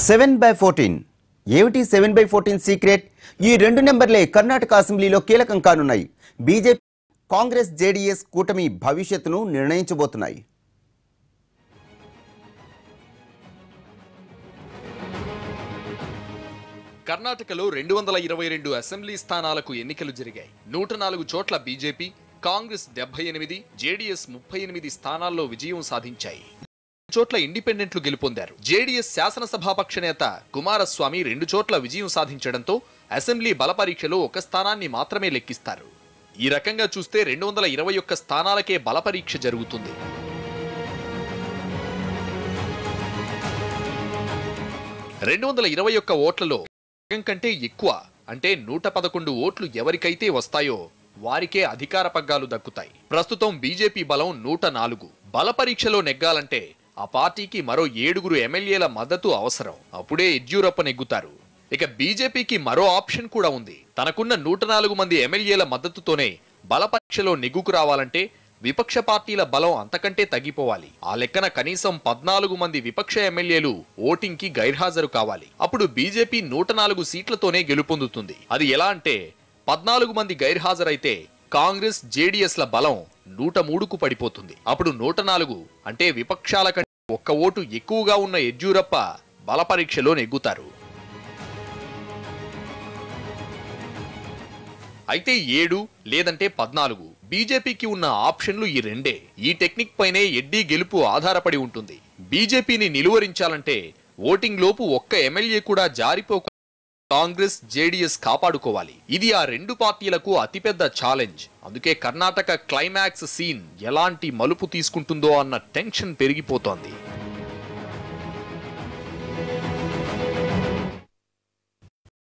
seven by fourteen ఏమిటి seven by fourteen secret ఈ రెండు నెంబర్లే కర్ణాటక అసెంబ్లీలో కీలకం కానున్నాయి బీజేపీ కాంగ్రెస్ జేడీఎస్ కూటమి భవిష్యత్తును నిర్ణయించబోతున్నాయి కర్ణాటకలో రెండు వందల ఇరవై రెండు అసెంబ్లీ స్థానాలకు ఎన్నికలు జరిగాయి నూట నాలుగు చోట్ల బీజేపీ కాంగ్రెస్ డెబ్బై ఎనిమిది జేడీఎస్ ముప్పై ఎనిమిది స్థానాల్లో విజయం సాధించాయి చోట్ల ఇండిపెండెంట్లు గెలుపొందారు జేడీఎస్ శాసనసభాపక్ష నేత కుమారస్వామి రెండు చోట్ల విజయం సాధించడంతో అసెంబ్లీ బల పరీక్షలో ఒక స్థానాన్ని మాత్రమే లెక్కిస్తారు ఈ రకంగా చూస్తే రెండు వందల ఇరవై ఒక్క స్థానాలకే బల పరీక్ష జరుగుతుంది రెండు వందల ఇరవై ఒక్క ఓట్లలో సగం కంటే ఎక్కువ అంటే నూట పదకొండు ఓట్లు ఎవరికైతే వస్తాయో వారికే అధికార పగ్గాలు దక్కుతాయి ప్రస్తుతం బీజేపీ బలం నూట నాలుగు బల పరీక్షలో నెగ్గాలంటే ఆ పార్టీకి మరో ఏడుగురు ఎమ్మెల్యేల మద్దతు అవసరం అప్పుడే యడ్యూరప్ప నెగ్గుతారు ఇక బీజేపీకి మరో ఆప్షన్ కూడా ఉంది తనకున్న నూట నాలుగు మంది ఎమ్మెల్యేల మద్దతుతోనే బల పరీక్షలో నెగ్గుకు రావాలంటే విపక్ష పార్టీల బలం అంతకంటే తగ్గిపోవాలి ఆ లెక్కన కనీసం పద్నాలుగు మంది విపక్ష ఎమ్మెల్యేలు ఓటింగ్ కి గైర్హాజరు కావాలి అప్పుడు బీజేపీ నూట నాలుగు సీట్లతోనే గెలుపొందుతుంది అది ఎలా అంటే పద్నాలుగు మంది గైర్హాజరైతే కాంగ్రెస్ జేడీఎస్ ల బలం నూట మూడుకు పడిపోతుంది అప్పుడు నూట నాలుగు అంటే విపక్షాల కంటే ఒక్క ఓటు ఎక్కువగా ఉన్న యడ్యూరప్ప బల పరీక్షలో నెగ్గుతారు అయితే ఏడు లేదంటే పద్నాలుగు బీజేపీకి ఉన్న ఆప్షన్లు ఈ రెండే ఈ టెక్నిక్ పైనే ఎడ్డీ గెలుపు ఆధారపడి ఉంటుంది బీజేపీని నిలువరించాలంటే ఓటింగ్ లోపు ఒక్క ఎమ్మెల్యే కూడా జారిపోక కాంగ్రెస్ జేడీఎస్ కాపాడుకోవాలి ఇది ఆ రెండు పార్టీలకు అతిపెద్ద ఛాలెంజ్ అందుకే కర్ణాటక క్లైమాక్స్ సీన్ ఎలాంటి మలుపు తీసుకుంటుందో అన్న టెన్షన్ పెరిగిపోతోంది